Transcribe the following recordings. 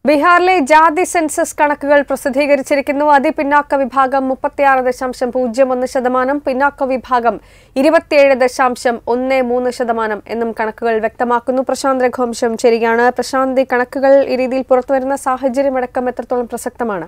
ബീഹാറിലെ ജാതി സെൻസസ് കണക്കുകൾ പ്രസിദ്ധീകരിച്ചിരിക്കുന്നു അതിപിന്നാക്ക വിഭാഗം മുപ്പത്തിയാറ് ദശാംശം പൂജ്യം ഒന്ന് ശതമാനം പിന്നാക്ക വിഭാഗം ഇരുപത്തിയേഴ് ദശാംശം ഒന്ന് മൂന്ന് ശതമാനം എന്നും കണക്കുകൾ വ്യക്തമാക്കുന്നു പ്രശാന്ത് രഘുവംശം ചേരുകയാണ് പ്രശാന്ത് ഈ കണക്കുകൾ ഈ രീതിയിൽ പുറത്തുവരുന്ന സാഹചര്യമടക്കം എത്രത്തോളം പ്രസക്തമാണ്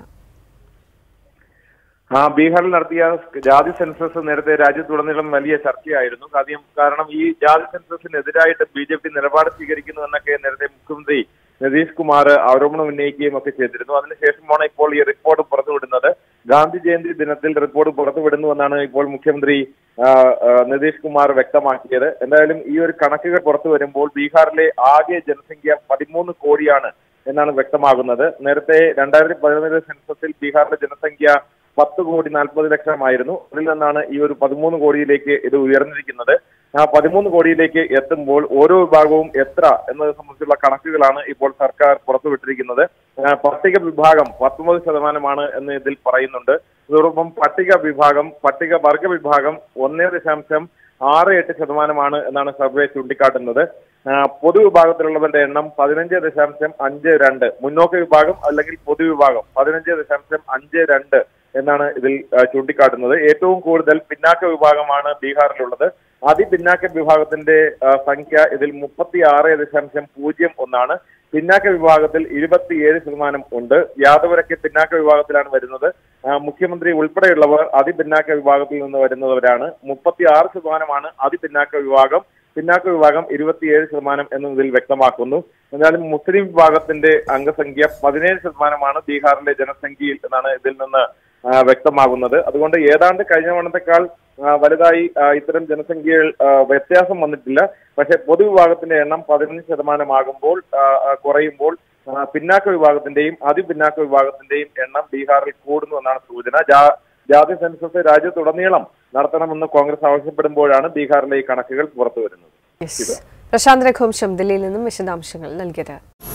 ആ ബീഹാറിൽ നടത്തിയ ജാതി സെൻസസ് നേരത്തെ രാജ്യത്തുടനീളം വലിയ ചർച്ചയായിരുന്നു കാര്യം കാരണം ഈ ജാതി സെൻസസിനെതിരായിട്ട് ബി ജെ പി നിലപാട് സ്വീകരിക്കുന്നു എന്നൊക്കെ നേരത്തെ മുഖ്യമന്ത്രി നിതീഷ് കുമാർ ആരോപണം ഉന്നയിക്കുകയും ഒക്കെ ചെയ്തിരുന്നു അതിനുശേഷമാണ് ഇപ്പോൾ ഈ റിപ്പോർട്ട് പുറത്തുവിടുന്നത് ഗാന്ധി ജയന്തി ദിനത്തിൽ റിപ്പോർട്ട് പുറത്തുവിടുന്നുവെന്നാണ് ഇപ്പോൾ മുഖ്യമന്ത്രി ആ, ആ, നിതീഷ് കുമാർ വ്യക്തമാക്കിയത് എന്തായാലും ഈ ഒരു കണക്കുകൾ പുറത്തു വരുമ്പോൾ ബീഹാറിലെ ആകെ ജനസംഖ്യ പതിമൂന്ന് കോടിയാണ് എന്നാണ് വ്യക്തമാകുന്നത് നേരത്തെ രണ്ടായിരത്തി പതിനൊന്നിലെ സെൻസസിൽ ബീഹാറിലെ ജനസംഖ്യ പത്ത് കോടി നാൽപ്പത് ലക്ഷമായിരുന്നു അതിൽ നിന്നാണ് ഈ ഒരു പതിമൂന്ന് കോടിയിലേക്ക് ഇത് ഉയർന്നിരിക്കുന്നത് ആ പതിമൂന്ന് കോടിയിലേക്ക് എത്തുമ്പോൾ ഓരോ വിഭാഗവും എത്ര എന്നത് സംബന്ധിച്ചുള്ള കണക്കുകളാണ് ഇപ്പോൾ സർക്കാർ പുറത്തുവിട്ടിരിക്കുന്നത് ആ, പട്ടിക വിഭാഗം പത്തൊമ്പത് ശതമാനമാണ് എന്ന് ഇതിൽ പറയുന്നുണ്ട് അതോടൊപ്പം പട്ടിക വിഭാഗം പട്ടിക വർഗ വിഭാഗം ഒന്നേ ദശാംശം ആറ് എട്ട് ശതമാനമാണ് എന്നാണ് സർവേ ചൂണ്ടിക്കാട്ടുന്നത് ആ, പൊതുവിഭാഗത്തിലുള്ളവരുടെ എണ്ണം പതിനഞ്ച് ദശാംശം അഞ്ച് രണ്ട് മുന്നോക്ക വിഭാഗം അല്ലെങ്കിൽ പൊതുവിഭാഗം പതിനഞ്ച് ദശാംശം അഞ്ച് രണ്ട് എന്നാണ് ഇതിൽ ആ, ചൂണ്ടിക്കാട്ടുന്നത് ഏറ്റവും കൂടുതൽ പിന്നാക്ക വിഭാഗമാണ് ബീഹാറിലുള്ളത് അതിപിന്നാക്ക വിഭാഗത്തിന്റെ ആ, സംഖ്യ ഇതിൽ മുപ്പത്തി ആറ് ദശാംശം പൂജ്യം ഒന്നാണ് പിന്നാക്ക വിഭാഗത്തിൽ ഇരുപത്തിയേഴ് ശതമാനം ഉണ്ട് യാദവരൊക്കെ പിന്നാക്ക വിഭാഗത്തിലാണ് വരുന്നത് ആ, മുഖ്യമന്ത്രി ഉൾപ്പെടെയുള്ളവർ അതിപിന്നാക്ക വിഭാഗത്തിൽ നിന്ന് വരുന്നവരാണ് മുപ്പത്തി ആറ് ശതമാനമാണ് അതിപിന്നാക്ക വിഭാഗം പിന്നാക്ക വിഭാഗം ഇരുപത്തിയേഴ് ശതമാനം എന്നും ഇതിൽ വ്യക്തമാക്കുന്നു എന്നാലും മുസ്ലിം വിഭാഗത്തിന്റെ അംഗസംഖ്യ പതിനേഴ് ശതമാനമാണ് ബീഹാറിലെ ജനസംഖ്യയിൽ എന്നാണ് ഇതിൽ നിന്ന് ആ, വ്യക്തമാകുന്നത് അതുകൊണ്ട് ഏതാണ്ട് കഴിഞ്ഞ തവണത്തെക്കാൾ ആ, വലുതായി ആ, ഇത്തരം ജനസംഖ്യയിൽ ആ, വ്യത്യാസം വന്നിട്ടില്ല പക്ഷേ പൊതുവിഭാഗത്തിന്റെ എണ്ണം പതിനഞ്ച് ശതമാനമാകുമ്പോൾ ആ, ആ, കുറയുമ്പോൾ ആ, പിന്നാക്ക വിഭാഗത്തിന്റെയും അതിപിന്നാക്ക വിഭാഗത്തിന്റെയും എണ്ണം ബീഹാറിൽ കൂടുന്നു എന്നാണ് സൂചന ജാ- ജാതി സെൻസസ് രാജ്യത്തുടനീളം നടത്തണമെന്ന് കോൺഗ്രസ് ആവശ്യപ്പെടുമ്പോഴാണ് ബീഹാറിലെ ഈ കണക്കുകൾ പുറത്തു വരുന്നത് പ്രശാന്ത് രഘുവംശം ദില്ലിയിൽ നിന്നും വിശദാംശങ്ങൾ നൽകിയത്